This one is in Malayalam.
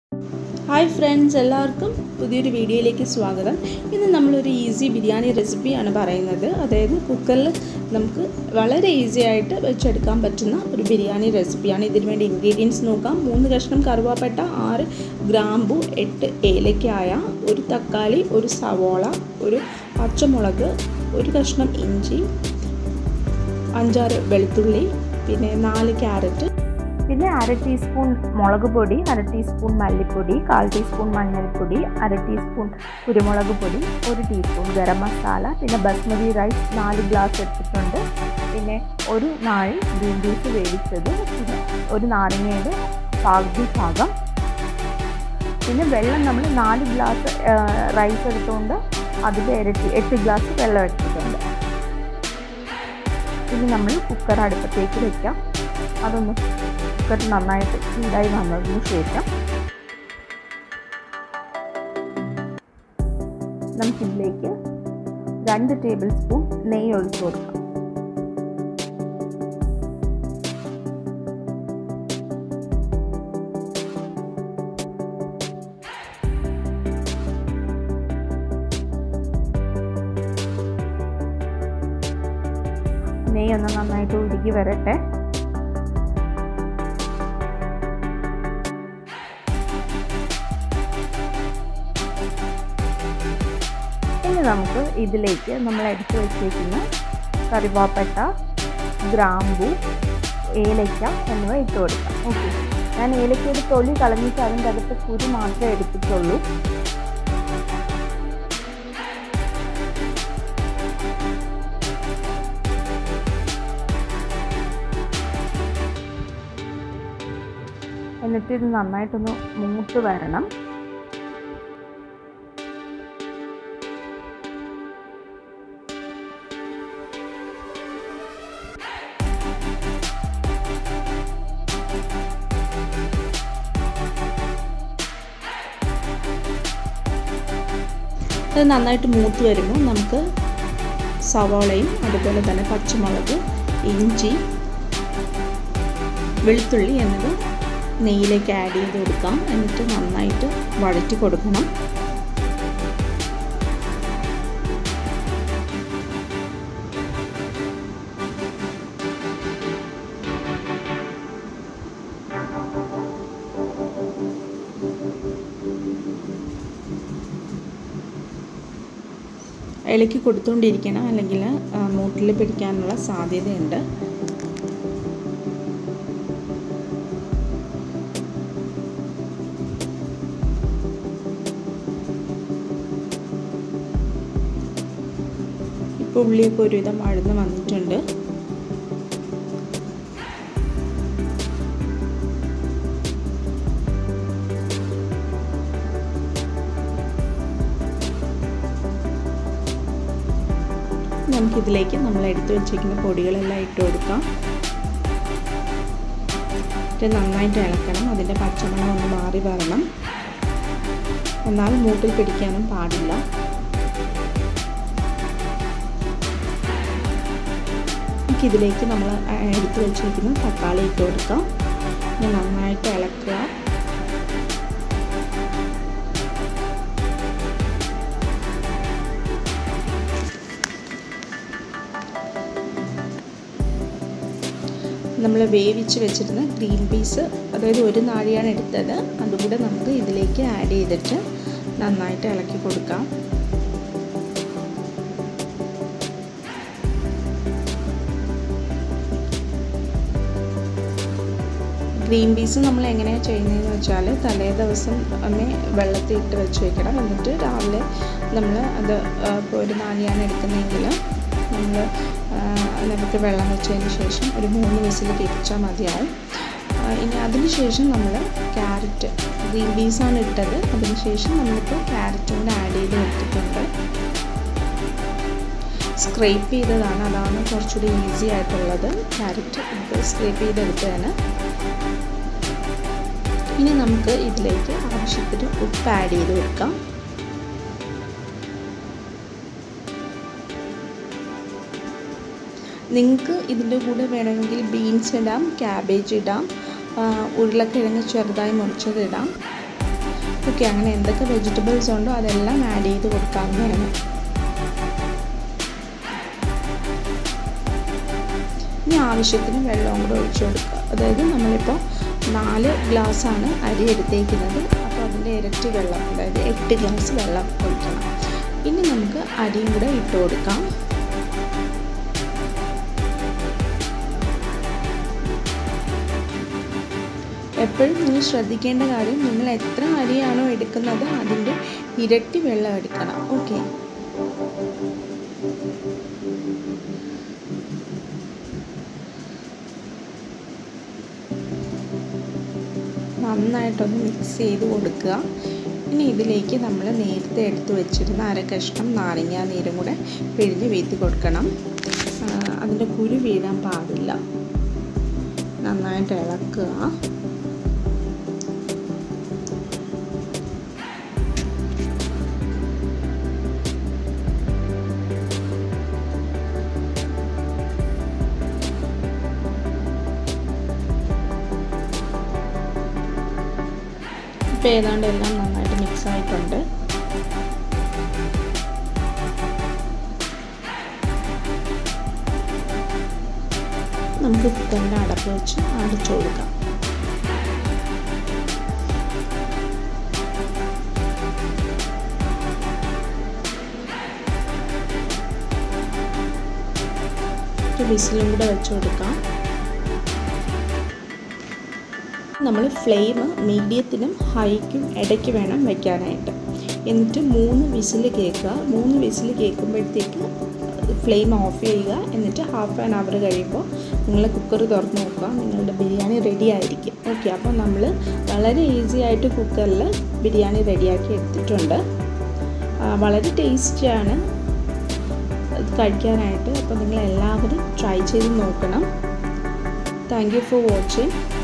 ഹായ് ഫ്രണ്ട്സ് എല്ലാവർക്കും പുതിയൊരു വീഡിയോയിലേക്ക് സ്വാഗതം ഇന്ന് നമ്മളൊരു ഈസി ബിരിയാണി റെസിപ്പിയാണ് പറയുന്നത് അതായത് കുക്കറിൽ നമുക്ക് വളരെ ഈസി ആയിട്ട് വെച്ചെടുക്കാൻ പറ്റുന്ന ഒരു ബിരിയാണി റെസിപ്പിയാണ് ഇതിന് വേണ്ടി ഇൻഗ്രീഡിയൻസ് നോക്കാം മൂന്ന് കഷ്ണം കറുവാപ്പട്ട ആറ് ഗ്രാമ്പു എട്ട് ഏലക്കായ ഒരു തക്കാളി ഒരു സവോള ഒരു പച്ചമുളക് ഒരു കഷ്ണം ഇഞ്ചി അഞ്ചാറ് വെളുത്തുള്ളി പിന്നെ നാല് ക്യാരറ്റ് പിന്നെ അര ടീസ്പൂൺ മുളക് പൊടി അര ടീസ്പൂൺ മല്ലിപ്പൊടി കാൽ ടീസ്പൂൺ മഞ്ഞൾപ്പൊടി അര ടീസ്പൂൺ കുരുമുളക് പൊടി ഒരു ടീസ്പൂൺ ഗരം മസാല പിന്നെ ബസ്മതി റൈസ് നാല് ഗ്ലാസ് എടുത്തിട്ടുണ്ട് പിന്നെ ഒരു നാഴി ഗ്രീൻ പീസ് വേവിച്ചത് പിന്നെ ഒരു നാരങ്ങയുടെ പകുതി ഭാഗം പിന്നെ വെള്ളം നമ്മൾ നാല് ഗ്ലാസ് റൈസ് എടുത്തുകൊണ്ട് അതിൻ്റെ ഇരട്ടി എട്ട് ഗ്ലാസ് വെള്ളം എടുത്തിട്ടുണ്ട് പിന്നെ നമ്മൾ കുക്കർ അടുപ്പത്തേക്ക് വെക്കാം അതൊന്ന് കുക്കർ നന്നായിട്ട് ചൂടായി വന്നതിന് ശേഷം നമുക്കിതിലേക്ക് രണ്ട് ടേബിൾ സ്പൂൺ നെയ്യ് ഒഴിച്ചു കൊടുക്കാം നെയ്യ് ഒന്ന് നന്നായിട്ട് ഉരുകി വരട്ടെ ഇനി നമുക്ക് ഇതിലേക്ക് നമ്മൾ എടുത്തു വെച്ചേക്കുന്ന കറിവാപ്പട്ട ഗ്രാമ്പു ഏലയ്ക്ക എന്നിവ ഇട്ട് കൊടുക്കാം ഓക്കെ ഞാൻ ഏലക്കയുടെ തൊലി കളഞ്ഞിട്ട് അതിൻ്റെ അകത്ത് കുരു മാത്രമേ എടുത്തിട്ടുള്ളൂ എന്നിട്ട് ഇത് നന്നായിട്ടൊന്ന് മൂത്ത് വരണം അത് നന്നായിട്ട് മൂത്ത് വരുമ്പോൾ നമുക്ക് സവാളയും അതുപോലെ തന്നെ പച്ചമുളക് ഇഞ്ചി വെളുത്തുള്ളി എന്നിവ നെയ്യിലേക്ക് ആഡ് ചെയ്ത് കൊടുക്കാം എന്നിട്ട് നന്നായിട്ട് വഴറ്റി കൊടുക്കണം ഇളക്കി കൊടുത്തുകൊണ്ടിരിക്കണം അല്ലെങ്കിൽ മൂട്ടിൽ പിടിക്കാനുള്ള സാധ്യതയുണ്ട് ഇപ്പോൾ ഉള്ളിയൊക്കെ ഒരുവിധം വഴന്ന് വന്നിട്ടുണ്ട് നമുക്കിതിലേക്ക് നമ്മൾ എടുത്തു വെച്ചിരിക്കുന്ന പൊടികളെല്ലാം ഇട്ട് കൊടുക്കാം ഇത് നന്നായിട്ട് ഇളക്കണം അതിൻ്റെ പച്ചമണം ഒന്ന് മാറി വരണം എന്നാൽ മൂട്ടിൽ പിടിക്കാനും പാടില്ല നമുക്കിതിലേക്ക് നമ്മൾ എടുത്തു വെച്ചിരിക്കുന്ന തക്കാളി ഇട്ട് കൊടുക്കാം നന്നായിട്ട് ഇളക്കുക നമ്മൾ വേവിച്ച് വെച്ചിരുന്ന ഗ്രീൻ പീസ് അതായത് ഒരു നാഴിയാണ് എടുത്തത് അതുകൂടെ നമുക്ക് ഇതിലേക്ക് ആഡ് ചെയ്തിട്ട് നന്നായിട്ട് ഇളക്കി കൊടുക്കാം ഗ്രീൻ പീസ് നമ്മൾ എങ്ങനെയാണ് ചെയ്യുന്നതെന്ന് വെച്ചാൽ തലേ ദിവസം അമ്മ വെള്ളത്തിൽ ഇട്ട് വെച്ച് വെക്കണം എന്നിട്ട് രാവിലെ നമ്മൾ അത് ഇപ്പോൾ ഒരു നാഴിയാണ് എടുക്കുന്നതെങ്കിൽ നമ്മൾ നമുക്ക് വെള്ളം വെച്ചതിന് ശേഷം ഒരു മൂന്ന് വിസിൽ തിരിച്ചാൽ മതിയാവും ഇനി അതിന് ശേഷം നമ്മൾ ക്യാരറ്റ് ഗ്രീൻ പീസാണ് ഇട്ടത് അതിന് ശേഷം നമ്മളിപ്പോൾ ക്യാരറ്റും കൂടെ ആഡ് ചെയ്ത് എടുത്തിട്ടുണ്ട് സ്ക്രേപ്പ് ചെയ്തതാണ് അതാണ് കുറച്ചുകൂടി ഈസി ആയിട്ടുള്ളത് ക്യാരറ്റ് ഇത് സ്ക്രേപ്പ് ചെയ്തെടുത്തതാണ് ഇനി നമുക്ക് ഇതിലേക്ക് ആവശ്യത്തിന് ഉപ്പ് ആഡ് ചെയ്ത് കൊടുക്കാം നിങ്ങൾക്ക് ഇതിൻ്റെ കൂടെ വേണമെങ്കിൽ ബീൻസ് ഇടാം ക്യാബേജ് ഇടാം ഉരുളക്കിഴങ്ങ് ചെറുതായി മുറിച്ചത് ഇടാം ഓക്കെ അങ്ങനെ എന്തൊക്കെ വെജിറ്റബിൾസ് ഉണ്ടോ അതെല്ലാം ആഡ് ചെയ്ത് കൊടുക്കാവുന്നതാണ് ഇനി ആവശ്യത്തിന് വെള്ളവും കൂടെ ഒഴിച്ചു കൊടുക്കുക അതായത് നമ്മളിപ്പോൾ നാല് ഗ്ലാസ്സാണ് അരി എടുത്തേക്കുന്നത് അപ്പോൾ അതിൻ്റെ ഇരട്ടി വെള്ളം അതായത് എട്ട് ഗ്ലാസ് വെള്ളം ഒഴിക്കണം ഇനി നമുക്ക് അരിയും കൂടെ ഇട്ട് കൊടുക്കാം എപ്പോഴും നിങ്ങൾ ശ്രദ്ധിക്കേണ്ട കാര്യം നിങ്ങൾ എത്ര അരിയാണോ എടുക്കുന്നത് അതിൻ്റെ ഇരട്ടി വെള്ളം എടുക്കണം ഓക്കെ നന്നായിട്ടൊന്ന് മിക്സ് ചെയ്ത് കൊടുക്കുക ഇനി ഇതിലേക്ക് നമ്മൾ നേരത്തെ എടുത്തു വെച്ചിരുന്ന അര കഷ്ണം നാരങ്ങ നീരും കൂടെ പിഴിഞ്ഞ് വീത്തി കൊടുക്കണം അതിൻ്റെ കുരു വീഴാൻ പാടില്ല നന്നായിട്ട് ഇളക്കുക ഇപ്പോൾ ഏതാണ്ട് എല്ലാം നന്നായിട്ട് മിക്സ് ആയിട്ടുണ്ട് നമുക്ക് കുക്കറിൻ്റെ അടപ്പ് വെച്ച് അടിച്ചു കൊടുക്കാം ഒരു വിസിലും കൂടെ വെച്ച് കൊടുക്കാം നമ്മൾ ഫ്ലെയിം മീഡിയത്തിനും ഹൈക്കും ഇടയ്ക്ക് വേണം വയ്ക്കാനായിട്ട് എന്നിട്ട് മൂന്ന് വിസിൽ കേൾക്കുക മൂന്ന് വിസിൽ കേൾക്കുമ്പോഴത്തേക്ക് ഫ്ലെയിം ഓഫ് ചെയ്യുക എന്നിട്ട് ഹാഫ് ആൻ അവർ കഴിയുമ്പോൾ നിങ്ങൾ കുക്കർ തുറന്ന് നോക്കുക നിങ്ങളുടെ ബിരിയാണി റെഡി ആയിരിക്കും ഓക്കെ അപ്പോൾ നമ്മൾ വളരെ ഈസി ആയിട്ട് കുക്കറിൽ ബിരിയാണി റെഡിയാക്കി എടുത്തിട്ടുണ്ട് വളരെ ടേസ്റ്റിയാണ് കഴിക്കാനായിട്ട് അപ്പോൾ നിങ്ങൾ എല്ലാവരും ട്രൈ ചെയ്ത് നോക്കണം താങ്ക് യു ഫോർ വാച്ചിങ്